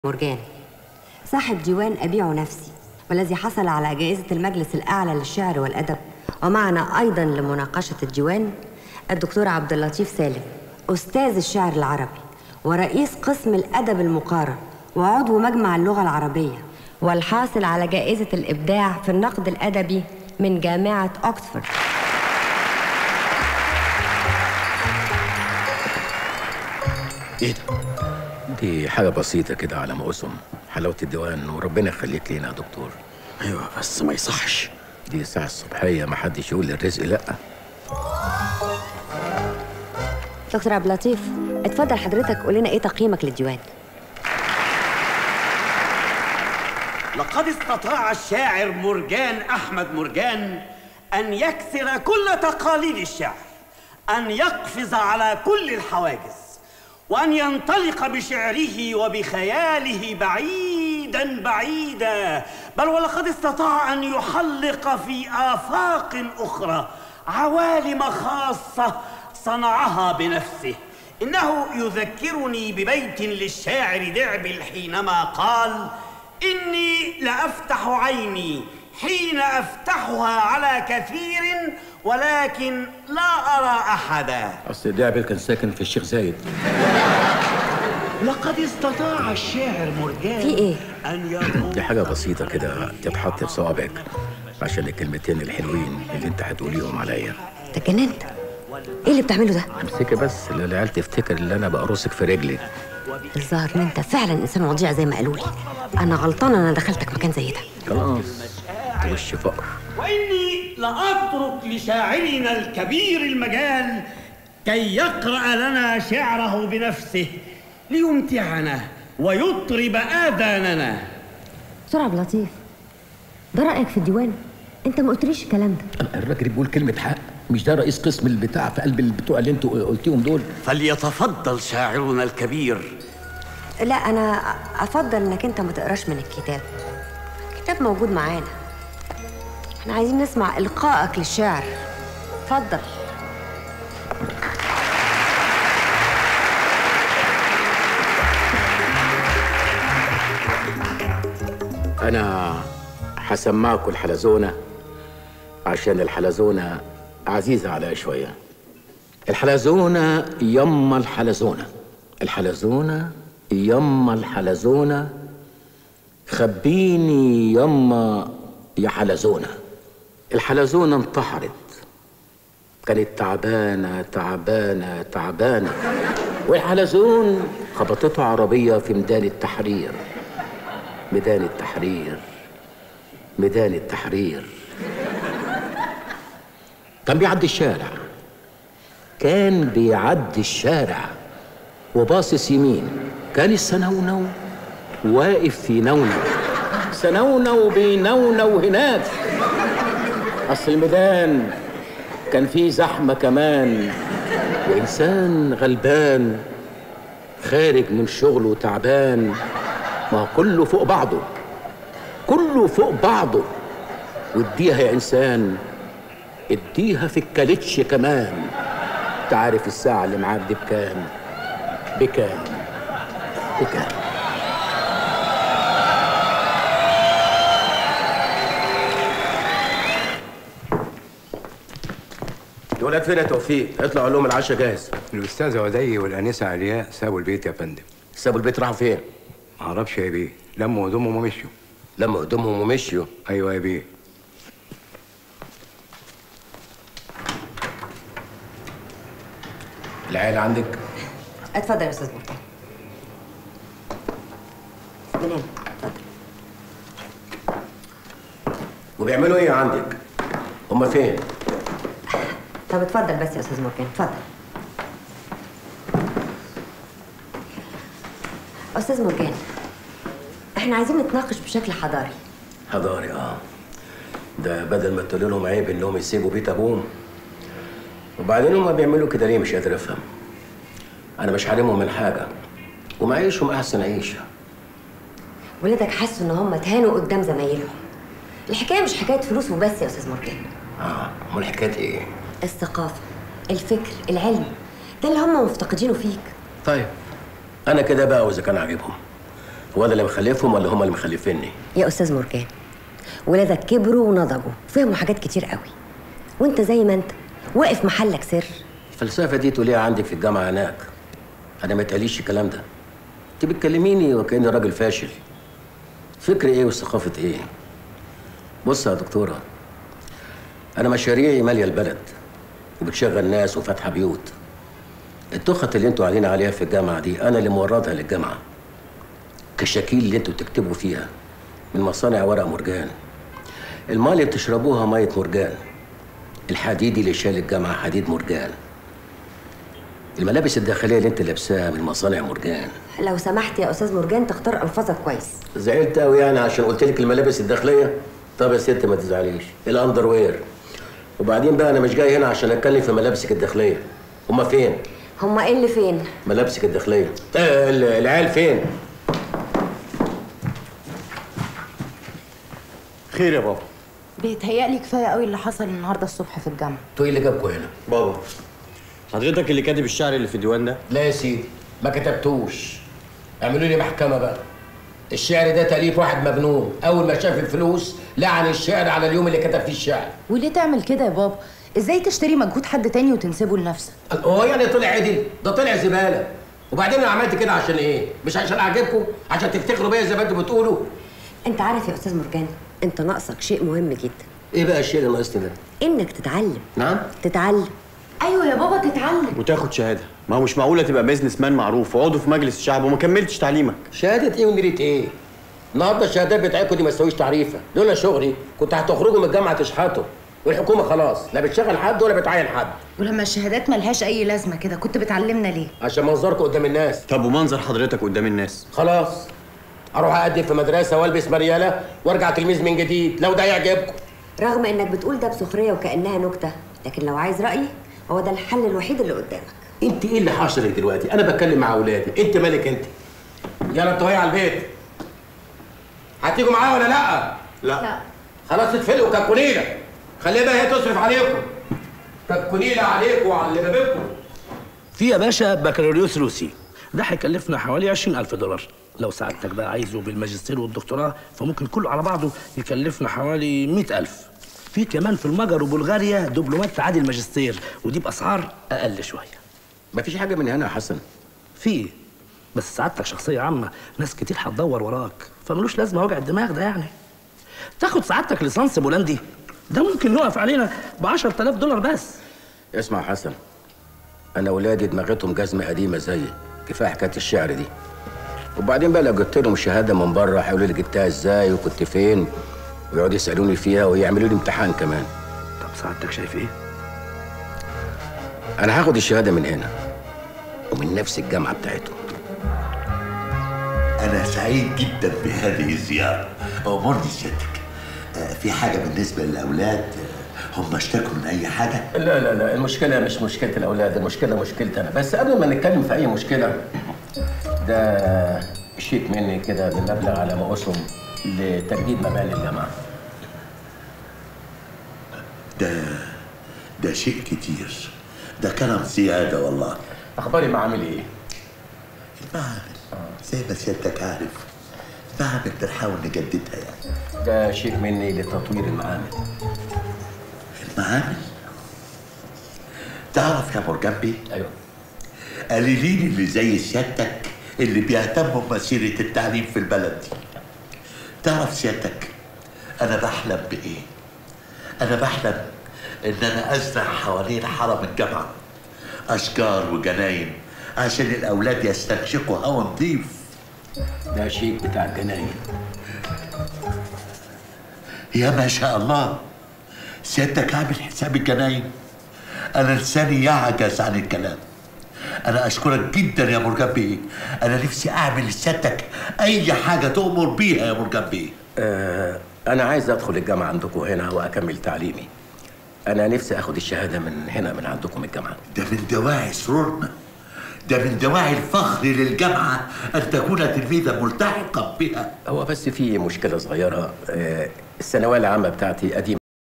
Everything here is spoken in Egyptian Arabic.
مرجان صاحب ديوان أبيع نفسي والذي حصل على جائزة المجلس الأعلى للشعر والأدب ومعنا أيضا لمناقشة الديوان الدكتور عبد اللطيف سالم أستاذ الشعر العربي ورئيس قسم الأدب المقارن وعضو مجمع اللغة العربية والحاصل على جائزة الإبداع في النقد الأدبي من جامعة أكسفورد ايه ده؟ دي حاجة بسيطة كده على ما أسم حلاوة الديوان وربنا يخليك لينا يا دكتور ايوه بس ما يصحش دي الساعة الصبحية ما حدش يقول للرزق لأ دكتور عبد اللطيف اتفضل حضرتك قول لنا ايه تقييمك للديوان لقد استطاع الشاعر مرجان احمد مرجان ان يكسر كل تقاليد الشعر ان يقفز على كل الحواجز وان ينطلق بشعره وبخياله بعيدا بعيدا بل ولقد استطاع ان يحلق في افاق اخرى عوالم خاصه صنعها بنفسه انه يذكرني ببيت للشاعر دعبل حينما قال اني لافتح عيني حين افتحها على كثير ولكن لا ارى احدا أصل دعبل كان ساكن في الشيخ زايد لقد استطاع الشاعر مرجان في إيه؟ ان يقول دي حاجة بسيطة كده تتحط في صوابعك عشان الكلمتين الحلوين اللي انت هتقوليهم عليا انت اتجننت ايه اللي بتعمله ده امسكي بس لا العيال تفتكر ان انا بقرصك في رجلي الظاهر ان انت فعلا انسان وضيع زي ما قالوا لي انا غلطانه انا دخلتك مكان زي ده خلاص انت وش فقر واني لاترك لشاعرنا الكبير المجال كي يقرا لنا شعره بنفسه ليمتعنا ويطرب اذاننا دكتور عبد اللطيف ده رايك في الديوان انت ما قلتليش الكلام ده الراجل بيقول كلمة حق مش ده رئيس قسم البتاع في قلب البتوع اللي انتوا قلتيهم دول فليتفضل شاعرنا الكبير لا انا افضل انك انت ما تقراش من الكتاب الكتاب موجود معانا احنا عايزين نسمع القائك للشعر اتفضل انا هسمعكم الحلزونة عشان الحلزونة عزيزة عليا شوية الحلزونة يما الحلزونة الحلزونة يما الحلزونة خبيني يما يا حلزونة الحلزونة انتحرت كانت تعبانة تعبانة تعبانة والحلزون خبطته عربية في ميدان التحرير ميدان التحرير ميدان التحرير كان بيعدي الشارع كان بيعدي الشارع وباصص يمين كان السنونو واقف في نونو سنونو بينونو هناك اصل الميدان كان فيه زحمه كمان وانسان غلبان خارج من شغله تعبان ما هو كله فوق بعضه كله فوق بعضه واديها يا انسان اديها في الكالتش كمان تعرف الساعة اللي معاك دي بكام بكام بكام الولاد فين يا توفيق؟ اطلعوا لهم العشاء جاهز الأستاذة ودي والأنسة علياء سابوا البيت يا فندم سابوا البيت راحوا فين؟ معرفش يا بيه لموا هدومهم ومشوا لما هدومهم ومشيوا أيوة يا بيه العيال عندك؟ اتفضل يا استاذ مرتضى من هنا اتفضل وبيعملوا ايه عندك؟ هما فين؟ طب اتفضل بس يا استاذ مرجان اتفضل استاذ مرجان احنا عايزين نتناقش بشكل حضاري حضاري اه ده بدل ما تقول لهم عيب انهم يسيبوا بيت ابوهم وبعدين هم بيعملوا كده ليه مش قادر افهم انا مش حارمهم من حاجه ومعيشهم احسن عيشه ولادك حسوا ان هم اتهانوا قدام زمايلهم الحكايه مش حكايه فلوس وبس يا استاذ مرجان اه امال حكايه ايه الثقافه الفكر العلم ده اللي هم مفتقدينه فيك طيب انا كده بقى واذا كان عاجبهم هو انا اللي مخلفهم ولا هم اللي مخلفيني يا استاذ مرجان ولادك كبروا ونضجوا فهموا حاجات كتير قوي وانت زي ما انت واقف محلك سر الفلسفه دي تقوليها عندك في الجامعه هناك انا ما تقاليش الكلام ده انت بتكلميني وكاني راجل فاشل فكر ايه وثقافه ايه بص يا دكتوره انا مشاريعي ماليه البلد وبتشغل ناس وفاتحه بيوت التخت اللي انتوا قاعدين عليها في الجامعه دي انا اللي موردها للجامعه كشاكيل اللي انتوا بتكتبوا فيها من مصانع ورق مرجان الماء اللي بتشربوها ميه مرجان الحديد اللي شال الجامعه حديد مرجان الملابس الداخليه اللي انت لابساها من مصانع مرجان لو سمحت يا استاذ مرجان تختار الفاظك كويس زعلت قوي يعني عشان قلت لك الملابس الداخليه طب يا ست ما تزعليش الاندر وير وبعدين بقى انا مش جاي هنا عشان اتكلم في ملابسك الداخليه هما فين هما ايه اللي فين ملابسك الداخليه آه ال- العيال فين خير يا بابا بيتهيألي كفاية قوي اللي حصل النهاردة الصبح في الجامعة انتوا ايه اللي جابكوا هنا بابا حضرتك اللي كاتب الشعر اللي في الديوان ده لا يا سيدي ما كتبتوش اعملوا لي محكمه بقى الشعر ده تأليف واحد مجنون أول ما شاف الفلوس لعن الشعر على اليوم اللي كتب فيه الشعر وليه تعمل كده يا بابا ازاي تشتري مجهود حد تاني وتنسبه لنفسك هو يعني طلع عدل ده طلع زبالة وبعدين أنا عملت كده عشان إيه؟ مش عشان أعجبكم عشان تفتخروا بيا زي ما أنتوا بتقولوا انت عارف يا استاذ مرجان انت ناقصك شيء مهم جدا إيه بقى الشيء اللي ناقصني ده؟ انك تتعلم نعم؟ تتعلم ايوه يا بابا تتعلم وتاخد شهاده ما هو مش معقوله تبقى بيزنس مان معروف وعضو في مجلس الشعب وما كملتش تعليمك شهادة إيه ونيرة إيه؟ النهارده الشهادات بتاعتكم دي ما تسويش تعريفة، لولا شغلي كنت هتخرجوا من الجامعة تشحتوا، والحكومة خلاص لا بتشغل حد ولا بتعين حد، ولما الشهادات ملهاش اي لازمة كده كنت بتعلمنا ليه عشان منظركم قدام الناس، طب ومنظر حضرتك قدام الناس خلاص اروح اقدم في مدرسه والبس مرياله وارجع تلميذ من جديد لو ده يعجبكم رغم انك بتقول ده بسخريه وكانها نكته لكن لو عايز رايي هو ده الحل الوحيد اللي قدامك انت ايه اللي حاصل لك دلوقتي انا بتكلم مع اولادي انت مالك انت يلا انتوا هي على البيت هتيجوا معايا ولا لا لا خلاص اتفلقوا ككونيله خليها بقى هي تصرف عليكم ككونيله عليكم وعلى بابكم في يا باشا بكالوريوس روسي ده هيكلفنا حوالي 20000 دولار لو سعادتك بقى عايزه بالماجستير والدكتوراه فممكن كله على بعضه يكلفنا حوالي 100000 في كمان في المجر وبلغاريا دبلومات تعادل الماجستير ودي باسعار اقل شويه مفيش حاجه من هنا يا حسن في بس سعادتك شخصيه عامه ناس كتير هتدور وراك فملوش لازمه وجع الدماغ ده يعني تاخد سعادتك ليسانس بولندي ده ممكن يقف علينا ب 10000 دولار بس اسمع يا حسن انا اولادي دماغتهم جزمه قديمه زيي كفايه حكايه الشعر دي وبعدين بقى لو جبت لهم شهاده من بره هيقولوا لي جبتها ازاي وكنت فين ويقعدوا يسالوني فيها ويعملوا لي امتحان كمان طب سعادتك شايف ايه انا هاخد الشهاده من هنا ومن نفس الجامعه بتاعتهم أنا سعيد جدا بهذه الزيارة أمرني سيادتك آه، في حاجة بالنسبة للأولاد آه، هم اشتكوا من أي حاجة لا لا لا المشكله مش مشكله الاولاد المشكله مشكلتي انا بس قبل ما نتكلم في اي مشكله ده شيك مني كده بمبلغ على ما اسهم لتجديد مباني الجامعه ده ده شيء كتير ده كلام زيادة والله اخباري معامل ايه المعامل زي ما سيادتك عارف المعامل بنحاول نجددها يعني ده شيك مني لتطوير المعامل المعامل تعرف يا مرجبي ايوه قليلين اللي زي سيادتك اللي بيهتموا بمسيرة التعليم في البلد دي تعرف سيادتك أنا بحلم بإيه؟ أنا بحلم إن أنا أزرع حوالين حرم الجامعة أشجار وجناين عشان الأولاد يستنشقوا هوا نظيف ده شيك بتاع الجناين يا ما شاء الله سيادتك عامل حساب الجناين أنا لساني يعجز عن الكلام أنا أشكرك جدا يا مرجان بيه أنا نفسي أعمل لسيادتك أي حاجة تؤمر بيها يا مرجان بيه آه انا عايز ادخل الجامعه عندكم هنا واكمل تعليمي انا نفسي اخد الشهاده من هنا من عندكم الجامعه ده من دواعي سرورنا ده من دواعي الفخر للجامعة أن تكون تلميذا ملتحقا بها هو بس في مشكله صغيره آه الثانويه العامه بتاعتي قديمه